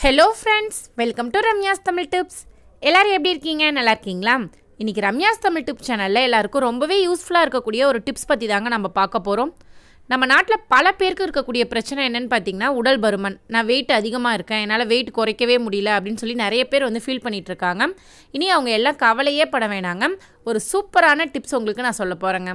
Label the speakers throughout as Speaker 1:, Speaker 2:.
Speaker 1: Hello friends welcome to Ramya's Tamil tips எல்லாரும் எப்படி இருக்கீங்க நல்லா இருக்கீங்களா இன்றைக்கி ரம்யாஸ் தமிழ் டிப்ஸ் சேனலில் எல்லாருக்கும் ரொம்பவே யூஸ்ஃபுல்லாக இருக்கக்கூடிய ஒரு டிப்ஸ் பற்றி தாங்க நம்ம பார்க்க போகிறோம் நம்ம நாட்டில் பல பேருக்கு இருக்கக்கூடிய பிரச்சனை என்னன்னு பார்த்தீங்கன்னா உடல் பருமன் நான் வெயிட் அதிகமாக இருக்கேன் என்னால் வெயிட் குறைக்கவே முடியல அப்படின்னு சொல்லி நிறைய பேர் வந்து ஃபீல் பண்ணிட்டு இருக்காங்க இனி அவங்க எல்லாம் கவலையே பட வேணாங்க ஒரு சூப்பரான டிப்ஸ் உங்களுக்கு நான் சொல்ல போகிறேங்க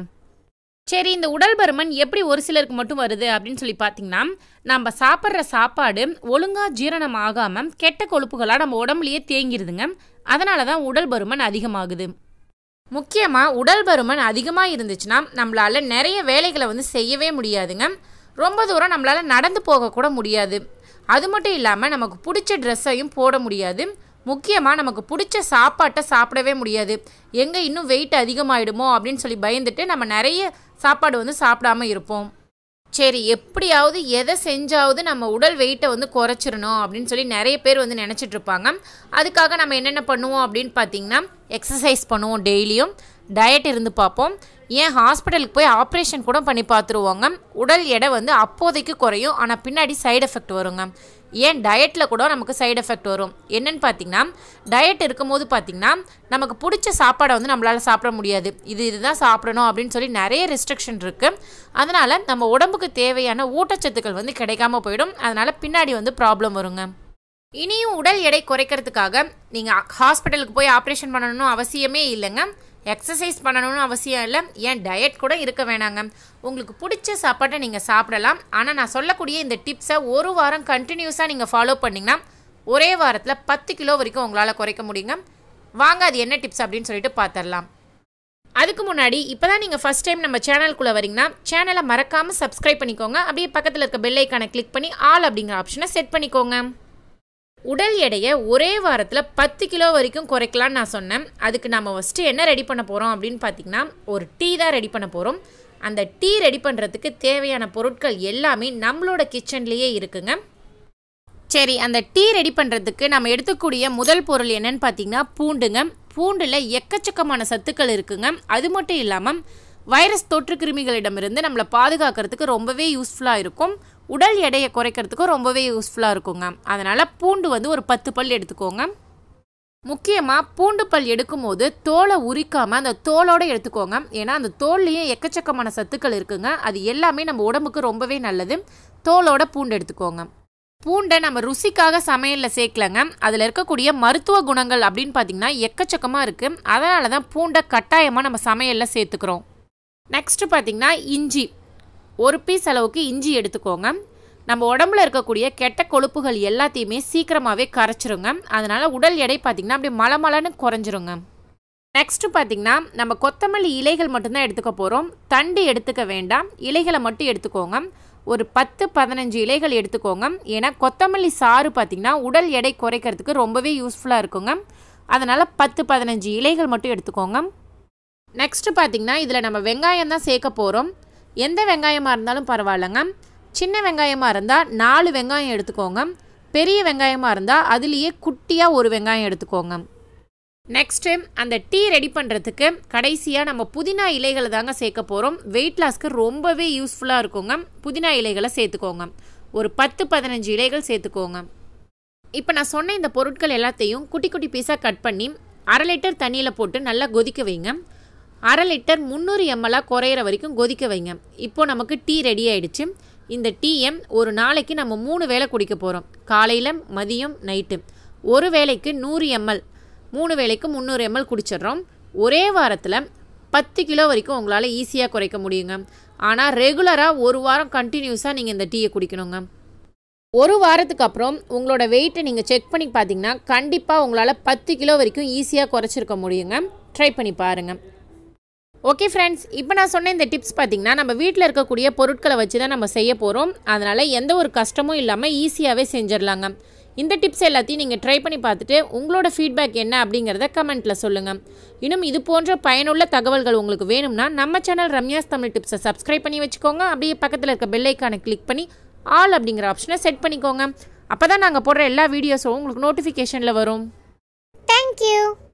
Speaker 1: சரி இந்த உடல் பருமன் எப்படி ஒரு சிலருக்கு மட்டும் வருது அப்படின்னு சொல்லி பார்த்தீங்கன்னா நம்ம சாப்பிட்ற சாப்பாடு ஒழுங்காக ஜீரணம் ஆகாமல் கெட்ட கொழுப்புகளாக நம்ம உடம்புலயே தேங்கிருதுங்க அதனால தான் உடல் பருமன் அதிகமாகுது முக்கியமாக உடல் பருமன் அதிகமாக இருந்துச்சுன்னா நம்மளால நிறைய வேலைகளை வந்து செய்யவே முடியாதுங்க ரொம்ப தூரம் நம்மளால் நடந்து போகக்கூட முடியாது அது மட்டும் இல்லாமல் நமக்கு பிடிச்ச ட்ரெஸ்ஸையும் போட முடியாது முக்கியமாக நமக்கு பிடிச்ச சாப்பாட்டை சாப்பிடவே முடியாது எங்கே இன்னும் வெயிட் அதிகமாயிடுமோ அப்படின்னு சொல்லி பயந்துட்டு நம்ம நிறைய சாப்பாடு வந்து சாப்பிடாம இருப்போம் சரி எப்படியாவது எதை செஞ்சாவது நம்ம உடல் வெயிட்டை வந்து குறைச்சிடணும் அப்படின்னு சொல்லி நிறைய பேர் வந்து நினச்சிட்டு இருப்பாங்க அதுக்காக நம்ம என்னென்ன பண்ணுவோம் அப்படின்னு பார்த்தீங்கன்னா எக்ஸசைஸ் பண்ணுவோம் டெய்லியும் டயட் இருந்து பார்ப்போம் ஏன் ஹாஸ்பிட்டலுக்கு போய் ஆப்ரேஷன் கூட பண்ணி பார்த்துருவாங்க உடல் எடை வந்து அப்போதைக்கு குறையும் ஆனால் பின்னாடி சைடு எஃபெக்ட் வருங்க ஏன் டயட்டில் கூட நமக்கு சைடு எஃபெக்ட் வரும் என்னன்னு பார்த்தீங்கன்னா டயட் இருக்கும்போது பார்த்தீங்கன்னா நமக்கு பிடிச்ச சாப்பாடை வந்து நம்மளால் சாப்பிட முடியாது இது இதுதான் சாப்பிடணும் அப்படின்னு சொல்லி நிறைய ரெஸ்ட்ரிக்ஷன் இருக்குது அதனால் நம்ம உடம்புக்கு தேவையான ஊட்டச்சத்துக்கள் வந்து கிடைக்காம போயிடும் அதனால் பின்னாடி வந்து ப்ராப்ளம் வருங்க இனியும் உடல் எடை குறைக்கிறதுக்காக நீங்கள் ஹாஸ்பிட்டலுக்கு போய் ஆப்ரேஷன் பண்ணணும்னு அவசியமே இல்லைங்க எக்ஸசைஸ் பண்ணணும்னு அவசியம் இல்லை ஏன் டயட் கூட இருக்க வேணாங்க உங்களுக்கு பிடிச்ச சாப்பாட்டை நீங்கள் சாப்பிடலாம் ஆனால் நான் சொல்லக்கூடிய இந்த டிப்ஸை ஒரு வாரம் கண்டினியூஸாக நீங்கள் ஃபாலோ பண்ணிங்கன்னா ஒரே வாரத்தில் பத்து கிலோ வரைக்கும் உங்களால் குறைக்க முடியுங்க வாங்க அது என்ன டிப்ஸ் அப்படின்னு சொல்லிட்டு பார்த்துடலாம் அதுக்கு முன்னாடி இப்போ தான் நீங்கள் ஃபஸ்ட் டைம் நம்ம சேனலுக்குள்ளே வரீங்கன்னா சேனலை மறக்காமல் சப்ஸ்கிரைப் பண்ணிக்கோங்க அப்படியே பக்கத்தில் இருக்க பெல் ஐக்கானை கிளிக் பண்ணி ஆல் அப்படிங்கிற ஆப்ஷனை செட் பண்ணிக்கோங்க உடல் எடையை ஒரே வாரத்தில் பத்து கிலோ வரைக்கும் குறைக்கலான்னு நான் சொன்னேன் அதுக்கு நம்ம ஃபஸ்ட்டு என்ன ரெடி பண்ண போகிறோம் அப்படின்னு பார்த்தீங்கன்னா ஒரு டீ தான் ரெடி பண்ண போகிறோம் அந்த டீ ரெடி பண்ணுறதுக்கு தேவையான பொருட்கள் எல்லாமே நம்மளோட கிச்சன்லேயே இருக்குங்க சரி அந்த டீ ரெடி பண்ணுறதுக்கு நம்ம எடுத்துக்கூடிய முதல் பொருள் என்னன்னு பார்த்தீங்கன்னா பூண்டுங்க பூண்டில் எக்கச்சக்கமான சத்துக்கள் இருக்குங்க அது மட்டும் இல்லாமல் வைரஸ் தொற்று கிருமிகளிடமிருந்து நம்மளை பாதுகாக்கிறதுக்கு ரொம்பவே யூஸ்ஃபுல்லாக இருக்கும் உடல் எடையை குறைக்கிறதுக்கும் ரொம்பவே யூஸ்ஃபுல்லாக இருக்குங்க அதனால் பூண்டு வந்து ஒரு பத்து பல் எடுத்துக்கோங்க முக்கியமாக பூண்டு பல் எடுக்கும்போது தோலை உரிக்காமல் அந்த தோலோடு எடுத்துக்கோங்க ஏன்னா அந்த தோல்லையும் எக்கச்சக்கமான சத்துக்கள் இருக்குங்க அது எல்லாமே நம்ம உடம்புக்கு ரொம்பவே நல்லது தோலோட பூண்டு எடுத்துக்கோங்க பூண்டை நம்ம ருசிக்காக சமையலில் சேர்க்கலங்க அதில் இருக்கக்கூடிய மருத்துவ குணங்கள் அப்படின்னு பார்த்தீங்கன்னா எக்கச்சக்கமாக இருக்குது அதனால தான் பூண்டை கட்டாயமாக நம்ம சமையலில் சேர்த்துக்கிறோம் நெக்ஸ்ட்டு பார்த்தீங்கன்னா இஞ்சி ஒரு பீஸ் அளவுக்கு இஞ்சி எடுத்துக்கோங்க நம்ம உடம்புல இருக்கக்கூடிய கெட்ட கொழுப்புகள் எல்லாத்தையுமே சீக்கிரமாகவே கரைச்சிருங்க அதனால் உடல் எடை பார்த்திங்கன்னா அப்படியே மலமலன்னு குறைஞ்சிருங்க நெக்ஸ்ட்டு பார்த்திங்கன்னா நம்ம கொத்தமல்லி இலைகள் மட்டும்தான் எடுத்துக்க போகிறோம் தண்டு எடுத்துக்க வேண்டாம் இலைகளை மட்டும் எடுத்துக்கோங்க ஒரு பத்து பதினஞ்சு இலைகள் எடுத்துக்கோங்க ஏன்னா கொத்தமல்லி சாறு பார்த்திங்கன்னா உடல் எடை குறைக்கிறதுக்கு ரொம்பவே யூஸ்ஃபுல்லாக இருக்குங்க அதனால் பத்து பதினஞ்சு இலைகள் மட்டும் எடுத்துக்கோங்க நெக்ஸ்ட்டு பார்த்திங்கன்னா இதில் நம்ம வெங்காயம் தான் சேர்க்க போகிறோம் எந்த வெங்காயமாக இருந்தாலும் பரவாயில்லைங்க சின்ன வெங்காயமாக இருந்தால் நாலு வெங்காயம் எடுத்துக்கோங்க பெரிய வெங்காயமாக இருந்தால் அதுலேயே குட்டியாக ஒரு வெங்காயம் எடுத்துக்கோங்க நெக்ஸ்ட்டு அந்த டீ ரெடி பண்ணுறதுக்கு கடைசியாக நம்ம புதினா இலைகளை தாங்க சேர்க்க போகிறோம் வெயிட் லாஸ்க்கு ரொம்பவே யூஸ்ஃபுல்லாக இருக்குங்க புதினா இலைகளை சேர்த்துக்கோங்க ஒரு பத்து பதினஞ்சு இலைகள் சேர்த்துக்கோங்க இப்போ நான் சொன்ன இந்த பொருட்கள் எல்லாத்தையும் குட்டி குட்டி பீஸாக கட் பண்ணி அரை லிட்டர் தண்ணியில் போட்டு நல்லா கொதிக்க வைங்க அரை லிட்டர் முந்நூறு எம்எல்லாக குறையிற வரைக்கும் கொதிக்க வைங்க இப்போது நமக்கு டீ ரெடி ஆயிடுச்சு இந்த டீயை ஒரு நாளைக்கு நம்ம மூணு வேளை குடிக்க போகிறோம் காலையில் மதியம் நைட்டு ஒரு வேளைக்கு நூறு எம்எல் மூணு வேளைக்கு முந்நூறு எம்எல் குடிச்சிடுறோம் ஒரே வாரத்தில் பத்து கிலோ வரைக்கும் உங்களால் ஈஸியாக குறைக்க முடியுங்க ஆனால் ரெகுலராக ஒரு வாரம் கண்டினியூஸாக நீங்கள் இந்த டீயை குடிக்கணுங்க ஒரு வாரத்துக்கு அப்புறம் உங்களோட வெயிட்டை நீங்கள் செக் பண்ணி பார்த்தீங்கன்னா கண்டிப்பாக உங்களால் பத்து கிலோ வரைக்கும் ஈஸியாக குறைச்சிருக்க முடியுங்க ட்ரை பண்ணி பாருங்கள் ஓகே ஃப்ரெண்ட்ஸ் இப்போ நான் சொன்ன இந்த டிப்ஸ் பார்த்தீங்கன்னா நம்ம வீட்டில் இருக்கக்கூடிய பொருட்களை வச்சு தான் நம்ம செய்ய போகிறோம் அதனால் எந்த ஒரு கஷ்டமும் இல்லாமல் ஈஸியாகவே செஞ்சிடலாங்க இந்த டிப்ஸ் எல்லாத்தையும் நீங்கள் ட்ரை பண்ணி பார்த்துட்டு உங்களோட ஃபீட்பேக் என்ன அப்படிங்கிறத கமெண்ட்டில் சொல்லுங்கள் இன்னும் இது போன்ற பயனுள்ள தகவல்கள் உங்களுக்கு வேணும்னா நம்ம சேனல் ரம்யாஸ் தமிழ் டிப்ஸை சப்ஸ்கிரைப் பண்ணி வச்சுக்கோங்க அப்படியே பக்கத்தில் இருக்க பெல்லைக்கானை கிளிக் பண்ணி ஆல் அப்படிங்கிற ஆப்ஷனை செட் பண்ணிக்கோங்க அப்போ தான் நாங்கள் போடுற எல்லா வீடியோஸும் உங்களுக்கு நோட்டிஃபிகேஷனில் வரும்
Speaker 2: Thank you.